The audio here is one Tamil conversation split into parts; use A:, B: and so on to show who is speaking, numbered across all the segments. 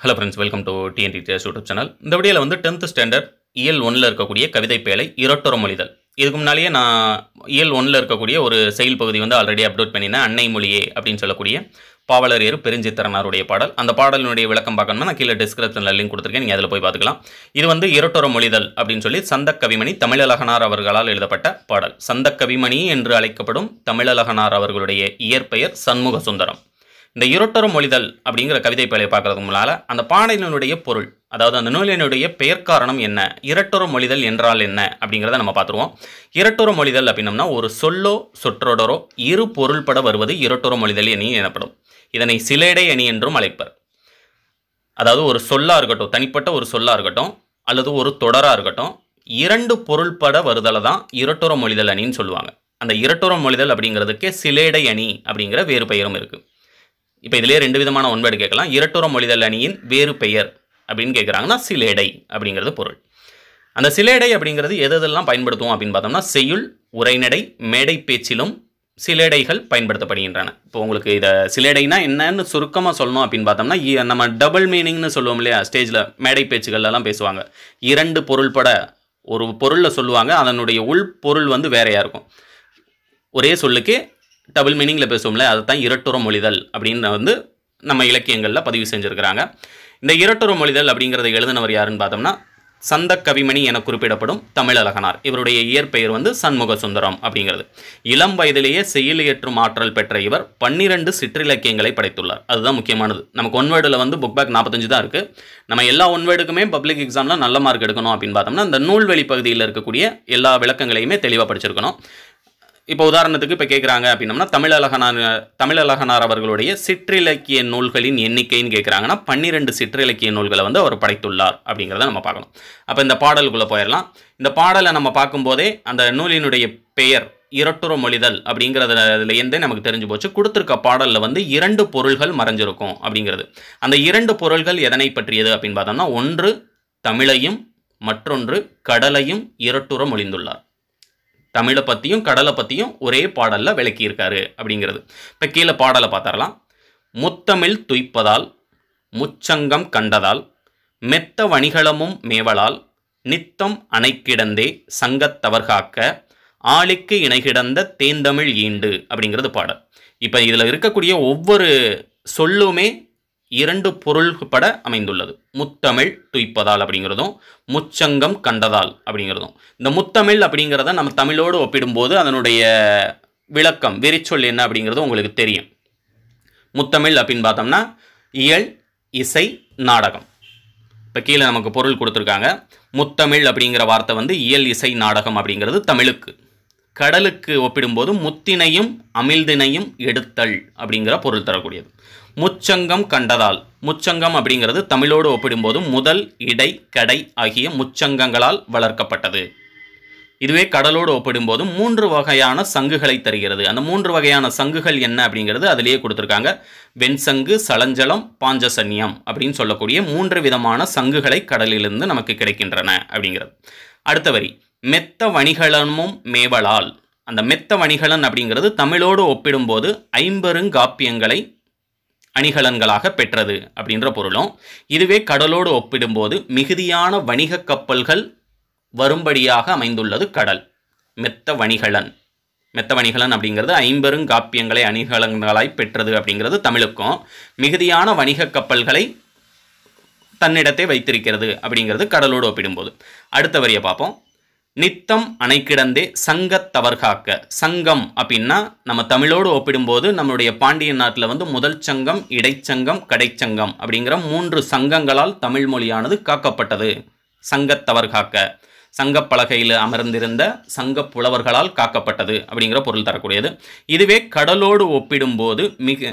A: hello friends welcome to TN teachers YouTube channel இந்த வீடியோவில் வந்து டென்த் ஸ்டாண்டர்ட் இயல் ஒன்றில் இருக்கக்கூடிய கவிதை பேழை இரட்டொரு மொழிதல் இதுக்கு முன்னாலேயே நான் இயல் ஒன்றில் இருக்கக்கூடிய ஒரு செயல் பகுதி வந்து ஆல்ரெடி அப்லோட் பண்ணினேன் அன்னை மொழியே அப்படின்னு சொல்லக்கூடிய பாவலர் ஏறு பெருஞ்சித்திரனாருடைய பாடல் அந்த பாடலினுடைய விளக்கம் பார்க்கணும்னா நான் கீழே டிஸ்கிரிப்ஷனில் லிங்க் கொடுத்துருக்கேன் நீங்கள் அதில் போய் பார்த்துக்கலாம் இது வந்து இரட்டொரு மொழிதல் அப்படின்னு சொல்லி சந்தக் கவிமணி தமிழழகனார் அவர்களால் எழுதப்பட்ட பாடல் சந்தக் கவிமணி என்று அழைக்கப்படும் தமிழழகனார் அவர்களுடைய இயற்பெயர் சண்முக சுந்தரம் இந்த இருட்டொரு மொழிதல் அப்படிங்கிற கவிதை பேழையை பார்க்கறதுக்கு முன்னால் அந்த பாடலினுடைய பொருள் அதாவது அந்த நூலினுடைய பெயர் காரணம் என்ன இரட்டொரு மொழிதல் என்றால் என்ன அப்படிங்கிறத நம்ம பார்த்துருவோம் இரட்டொரு மொழிதல் அப்படின்னம்னா ஒரு சொல்லோ சொற்றொடரோ இரு பொருள்பட வருவது இரட்டொரு மொழிதல் அணி எனப்படும் இதனை சிலேடை அணி என்றும் அழைப்பர் அதாவது ஒரு சொல்லா இருக்கட்டும் தனிப்பட்ட ஒரு சொல்லா இருக்கட்டும் அல்லது ஒரு தொடரா இருக்கட்டும் இரண்டு பொருள்பட வருதலை தான் இரட்டொர மொழிதல் அணின்னு சொல்லுவாங்க அந்த இரட்டொர மொழிதல் அப்படிங்கிறதுக்கே சிலேடை அணி அப்படிங்கிற வேறு பெயரும் இருக்குது இப்போ இதிலே ரெண்டு விதமான ஒன்பது கேட்கலாம் இரட்டுற மொழிதல் அணியின் வேறு பெயர் அப்படின்னு கேட்குறாங்கன்னா சிலேடை அப்படிங்கிறது பொருள் அந்த சிலேடை அப்படிங்கிறது எது எதெல்லாம் பயன்படுத்துவோம் அப்படின்னு பார்த்தோம்னா செய்யுள் உரைநடை மேடை பேச்சிலும் சிலேடைகள் பயன்படுத்தப்படுகின்றன இப்போ உங்களுக்கு இதை சிலேடைனா என்னன்னு சுருக்கமாக சொல்லணும் அப்படின்னு பார்த்தோம்னா இ- நம்ம டபுள் மீனிங்னு சொல்லுவோம் இல்லையா ஸ்டேஜில் மேடை பேச்சுகள்லாம் பேசுவாங்க இரண்டு பொருள்பட ஒரு பொருளில் சொல்லுவாங்க அதனுடைய உள் பொருள் வந்து வேறையாக இருக்கும் ஒரே சொல்லுக்கு டபுள் மீனிங்கில் பேசுவோம்ல அதை தான் இரட்டுற மொழிதல் அப்படின்னு வந்து நம்ம இலக்கியங்களில் பதிவு செஞ்சுருக்கிறாங்க இந்த இரட்டுற மொழிதல் அப்படிங்கிறத எழுதினவர் யாருன்னு பார்த்தோம்னா சந்த கவிமணி என குறிப்பிடப்படும் தமிழழகனார் இவருடைய இயற்பெயர் வந்து சண்முக சுந்தரம் அப்படிங்கிறது இளம் வயதிலேயே செயலியற்றும் ஆற்றல் பெற்ற இவர் பன்னிரண்டு சிற்றிலக்கியங்களை படைத்துள்ளார் அதுதான் முக்கியமானது நமக்கு ஒன் வேர்டில் வந்து புக் பேக் நாற்பத்தஞ்சு தான் இருக்குது நம்ம எல்லா ஒன் வேர்டுக்குமே பப்ளிக் எக்ஸாமில் நல்ல மார்க் எடுக்கணும் அப்படின்னு பார்த்தோம்னா இந்த நூல்வெளி பகுதியில் இருக்கக்கூடிய எல்லா விளக்கங்களையுமே தெளிவாக படிச்சிருக்கணும் இப்போ உதாரணத்துக்கு இப்போ கேட்குறாங்க அப்படின்னம்னா தமிழழகனார் தமிழழகனார் அவர்களுடைய சிற்றிலக்கிய நூல்களின் எண்ணிக்கைன்னு கேட்குறாங்கன்னா பன்னிரெண்டு சிற்றிலக்கிய நூல்களை வந்து அவர் படைத்துள்ளார் அப்படிங்கிறத நம்ம பார்க்கணும் அப்போ இந்த பாடலுக்குள்ளே போயிடலாம் இந்த பாடலை நம்ம பார்க்கும்போதே அந்த நூலினுடைய பெயர் இரட்டுற மொழிதல் அப்படிங்கிறதுலேருந்தே நமக்கு தெரிஞ்சு போச்சு கொடுத்துருக்க பாடலில் வந்து இரண்டு பொருள்கள் மறைஞ்சிருக்கும் அப்படிங்கிறது அந்த இரண்டு பொருள்கள் எதனை பற்றியது அப்படின்னு பார்த்தோம்னா ஒன்று தமிழையும் மற்றொன்று கடலையும் இரட்டுற மொழிந்துள்ளார் தமிழை பற்றியும் கடலை பற்றியும் ஒரே பாடலில் விளக்கியிருக்காரு அப்படிங்கிறது இப்போ கீழே பாடலை பார்த்தரலாம் முத்தமிழ் துய்ப்பதால் முச்சங்கம் கண்டதால் மெத்த வணிகளமும் மேவலால் நித்தம் அணைக்கிடந்தே சங்கத்தவர்காக்க ஆளிக்கு இணைகிடந்த தேந்தமிழ் ஈண்டு அப்படிங்கிறது பாடல் இப்போ இதில் இருக்கக்கூடிய ஒவ்வொரு சொல்லுமே இரண்டு பொருள்பட அமைந்துள்ளது முத்தமிழ் துய்ப்பதால் அப்படிங்கிறதும் முச்சங்கம் கண்டதால் அப்படிங்கிறதும் இந்த முத்தமிழ் அப்படிங்கிறத நம்ம தமிழோடு ஒப்பிடும்போது அதனுடைய விளக்கம் வெறிச்சொல் என்ன அப்படிங்கிறது உங்களுக்கு தெரியும் முத்தமிழ் அப்படின்னு பார்த்தோம்னா இயல் இசை நாடகம் இப்போ கீழே நமக்கு பொருள் கொடுத்துருக்காங்க முத்தமிழ் அப்படிங்கிற வார்த்தை வந்து இயல் இசை நாடகம் அப்படிங்கிறது தமிழுக்கு கடலுக்கு ஒப்பிடும்போது முத்தினையும் அமிழ்தினையும் எடுத்தல் அப்படிங்கிற பொருள் தரக்கூடியது முச்சங்கம் கண்டதால் முச்சங்கம் அப்படிங்கிறது தமிழோடு ஒப்பிடும்போது முதல் இடை கடை ஆகிய முச்சங்கங்களால் வளர்க்கப்பட்டது இதுவே கடலோடு ஒப்பிடும்போது மூன்று வகையான சங்குகளை தருகிறது அந்த மூன்று வகையான சங்குகள் என்ன அப்படிங்கிறது அதிலேயே கொடுத்துருக்காங்க வெண்சங்கு சலஞ்சலம் பாஞ்சசன்யம் அப்படின்னு சொல்லக்கூடிய மூன்று விதமான சங்குகளை கடலிலிருந்து நமக்கு கிடைக்கின்றன அப்படிங்கிறது அடுத்த வரி மெத்த வணிகளமும் மேவலால் அந்த மெத்த வணிகளன் அப்படிங்கிறது தமிழோடு ஒப்பிடும்போது ஐம்பெருங்காப்பியங்களை அணிகலன்களாக பெற்றது அப்படின்ற பொருளும் இதுவே கடலோடு ஒப்பிடும்போது மிகுதியான வணிக கப்பல்கள் வரும்படியாக அமைந்துள்ளது கடல் மெத்த வணிகலன் மெத்த வணிகலன் அப்படிங்கிறது ஐம்பெருங்காப்பியங்களை அணிகலன்களாய் பெற்றது அப்படிங்கிறது தமிழுக்கும் மிகுதியான வணிக கப்பல்களை தன்னிடத்தை வைத்திருக்கிறது அப்படிங்கிறது கடலோடு ஒப்பிடும்போது அடுத்த வரியை பார்ப்போம் நித்தம் அணைக்கிடந்தே சங்கத்தவர்காக்க சங்கம் அப்படின்னா நம்ம தமிழோடு ஒப்பிடும்போது நம்மளுடைய பாண்டிய நாட்டில் வந்து முதல் சங்கம் இடைச்சங்கம் கடைச்சங்கம் அப்படிங்கிற மூன்று சங்கங்களால் தமிழ் மொழியானது காக்கப்பட்டது சங்கத்தவர் காக்க சங்கப்பலகையில் அமர்ந்திருந்த சங்கப் புலவர்களால் காக்கப்பட்டது அப்படிங்கிற பொருள் தரக்கூடியது இதுவே கடலோடு ஒப்பிடும்போது மிக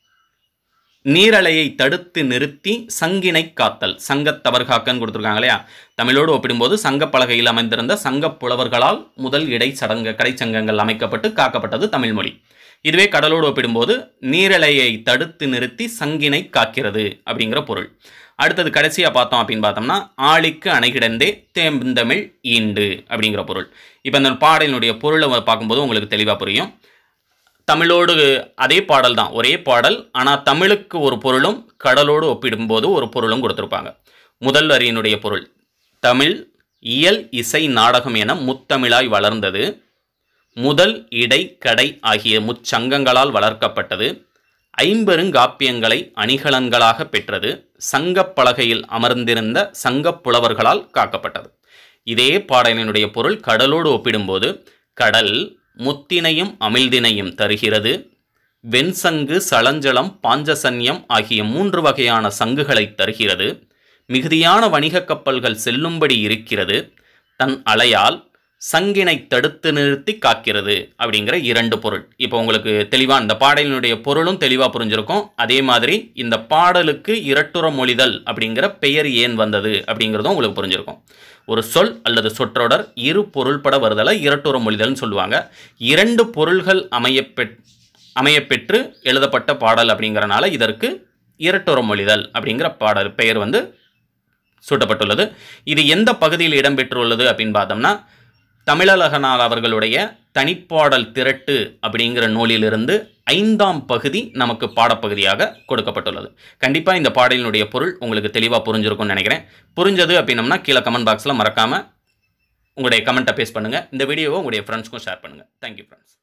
A: நீரலையை தடுத்து நிறுத்தி சங்கினை காத்தல் சங்கத்தவர் காக்கன்னு கொடுத்துருக்காங்க இல்லையா தமிழோடு ஒப்பிடும்போது சங்கப்பலகையில் அமைந்திருந்த சங்கப் புலவர்களால் முதல் இடை சடங்கு கடைச்சங்கங்கள் அமைக்கப்பட்டு காக்கப்பட்டது தமிழ் மொழி இதுவே கடலோடு ஒப்பிடும்போது நீரலையை தடுத்து நிறுத்தி சங்கினை காக்கிறது அப்படிங்கிற பொருள் அடுத்தது கடைசியாக பார்த்தோம் அப்படின்னு பார்த்தோம்னா ஆளிக்கு அணைகிடந்தே தேம்பந்தமிழ் ஈண்டு அப்படிங்கிற பொருள் இப்போ இந்த பாடலினுடைய பொருளை பார்க்கும்போது உங்களுக்கு தெளிவாக புரியும் தமிழோடு அதே பாடல் தான் ஒரே பாடல் ஆனால் தமிழுக்கு ஒரு பொருளும் கடலோடு ஒப்பிடும்போது ஒரு பொருளும் கொடுத்துருப்பாங்க முதல் வரியினுடைய பொருள் தமிழ் இயல் இசை நாடகம் என முத்தமிழாய் வளர்ந்தது முதல் இடை கடை ஆகிய முச்சங்கங்களால் வளர்க்கப்பட்டது ஐம்பெருங்காப்பியங்களை அணிகலன்களாக பெற்றது சங்கப் பலகையில் அமர்ந்திருந்த சங்கப் புலவர்களால் காக்கப்பட்டது இதே பாடலினுடைய பொருள் கடலோடு ஒப்பிடும்போது கடல் முத்தினையும் அமிழ்தினையும் தருகிறது வெண்சங்கு சலஞ்சலம் பாஞ்சசன்யம் ஆகிய மூன்று வகையான சங்குகளை தருகிறது மிகுதியான வணிகக் கப்பல்கள் செல்லும்படி இருக்கிறது தன் அலையால் சங்கினை தடுத்து நிறுத்தி காக்கிறது அப்படிங்கிற இரண்டு பொருள் இப்போ உங்களுக்கு தெளிவாக இந்த பாடலினுடைய பொருளும் தெளிவாக புரிஞ்சிருக்கும் அதே மாதிரி இந்த பாடலுக்கு இரட்டுற மொழிதல் அப்படிங்கிற பெயர் ஏன் வந்தது அப்படிங்கிறதும் உங்களுக்கு புரிஞ்சிருக்கும் ஒரு சொல் அல்லது சொற்றொடர் இரு பொருள்பட வருதலை இரட்டுற மொழிதல்னு சொல்லுவாங்க இரண்டு பொருள்கள் அமையப்பெற் அமையப்பெற்று எழுதப்பட்ட பாடல் அப்படிங்கிறனால இதற்கு இரட்டுற மொழிதல் அப்படிங்கிற பாடல் பெயர் வந்து சூட்டப்பட்டுள்ளது இது எந்த பகுதியில் இடம்பெற்றுள்ளது அப்படின்னு பார்த்தோம்னா தமிழழகனார் அவர்களுடைய தனிப்பாடல் திரட்டு அப்படிங்கிற நூலிலிருந்து ஐந்தாம் பகுதி நமக்கு பாடப்பகுதியாக கொடுக்கப்பட்டுள்ளது கண்டிப்பாக இந்த பாடலினுடைய பொருள் உங்களுக்கு தெளிவாக புரிஞ்சிருக்கும்னு நினைக்கிறேன் புரிஞ்சது அப்படின்னம்னா கீழே கமெண்ட் பாக்ஸில் மறக்காமல் உங்களுடைய கமெண்ட்டை பேஸ் பண்ணுங்கள் இந்த வீடியோவை உங்களுடைய ஃப்ரெண்ட்ஸ்க்கும் ஷேர் பண்ணுங்கள் தேங்க்யூ ஃப்ரெண்ட்ஸ்